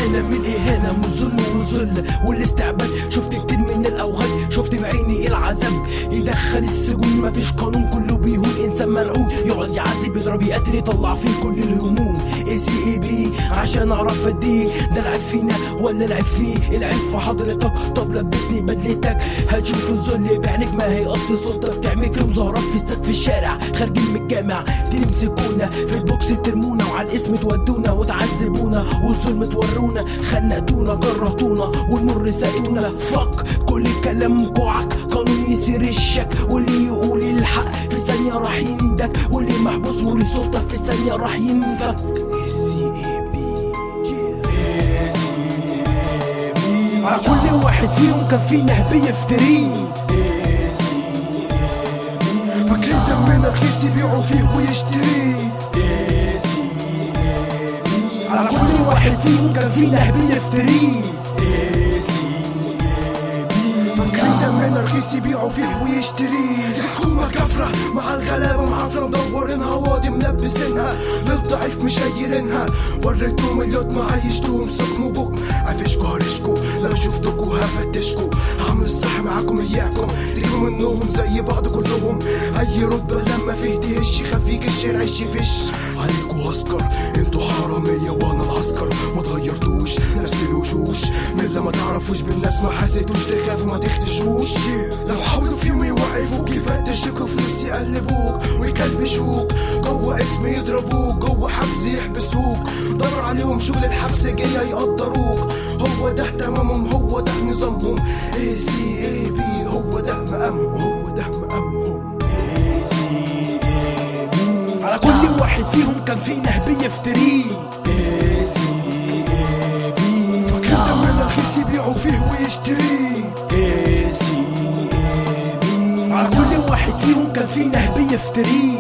إهانة من إهانة من ظلم وذل والاستعباد شفت كتير من الأوغاد شفت بعيني العذاب يدخل السجون مفيش قانون كله بيهون إنسان ملعون يقعد يعذب يضرب يقتل يطلع فيه كل الهموم اي سي اي بي عشان اعرف اديه ده العيب فينا ولا العيب فيه العيب في حضرتك طب لبسني بدلتك هتشوف الذل بعينك ما هي اصل السلطه بتعمل في مظاهرات في استاد في الشارع خارجين من الجامع تمسكونا في البوكس ترمونا وعلى الاسم تودونا وتعذبونا والظلم تورونا خنقتونا جرهتونا والمر ساقتونا فك كل الكلام جوعك قانون يسير الشك واللي يقول الحق في ثانية راح يندك واللي محبوس وليه سلطة في ثانية راح ينفك على كل واحد فيهم كان في نهب يفتريه فاكرين دمنا رخيص يبيعوا فيه ويشتريه على كل واحد فيهم كان في نهب يفتريه فاكرين دمنا رخيص يبيعوا فيه ويشتريه الحكومة كافرة مع الغلابة معافرة مدورينها واضي ملبسينها للضعيف مشيرينها وريتهم اليوم عايشتوهم سكم وبكم عفشكوا هرشكوا لو شفتكوا هفتشكوا هعمل الصح معاكم اياكم تجيبوا منهم زي بعض كلهم اي رتبة لما فيه تهش يخفيك الشارع يفش عليكوا عسكر انتوا حرامية وانا العسكر ما تغيرتوش نفس الوشوش من اللي ما تعرفوش بالناس ما حسيتوش تخافوا ما تختشوش لو حاولوا في يوم يوقفوك يفتشوك فلوس يقلبوك ويكلبشوك جوه اسم يضربوك جوه حبس يحبسوك دور عليهم شغل الحبس جاية يقدروك هو ده تمامهم هو ده نظامهم اي سي اي بي هو ده مقامهم هو ده مقامهم على كل واحد فيهم كان في نهب يفتريه فاكرين دمنا رخيص يبيعوا فيه ويشتريه على كل واحد فيهم كان في نهب يفتريه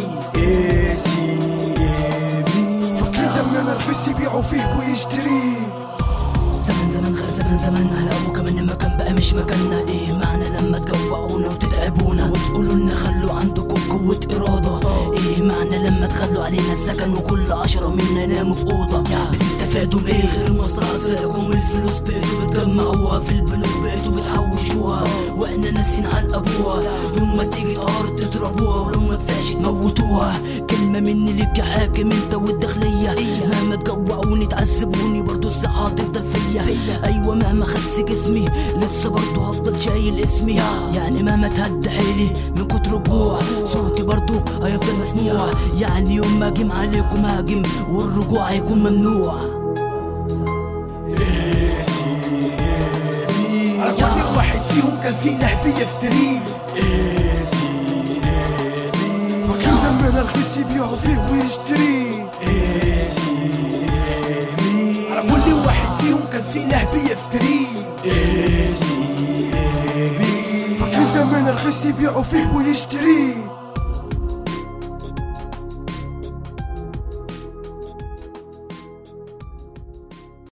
فاكرين دمنا رخيص يبيعوا فيه ويشتريه زمن زمن غير زمن زمن هلا وكمان مكان بقى مش مكاننا ايه معنى لما تجوعونا وتتعبونا وتقولوا لنا خلوا عندكم قوة إرادة ايه معنى لما تخلوا علينا السكن وكل عشرة منا يناموا في أوضة بتستفادوا من ايه غير مصلحة سرقكم الفلوس بقيتوا بتجمعوها في البنوك بقيتوا بتحوشوها واحنا ناسين على ابوها يوم ما تيجي تعارض تضربوها ولو ما فيهاش تموتوها كلمة مني ليك يا حاكم انت والداخلية مهما تجوعوني تعذبوني برضو الصحة هتفضل فيا ايوه مهما خس جسمي لسه برضو هفضل شايل اسمي يعني مهما تهد حيلي من كتر جوع صوتي برضو هيفضل مسموع يعني يوم ما اجيم عليكم هاجم والرجوع هيكون ممنوع على كل واحد فيهم كان في نهب يفتريه فاكرين دمنا رخيص يبيعوا فيه ويشتريه على كل واحد فيهم كان في نهب يفتريه فاكرين دمنا رخيص يبيعوا فيه ويشتريه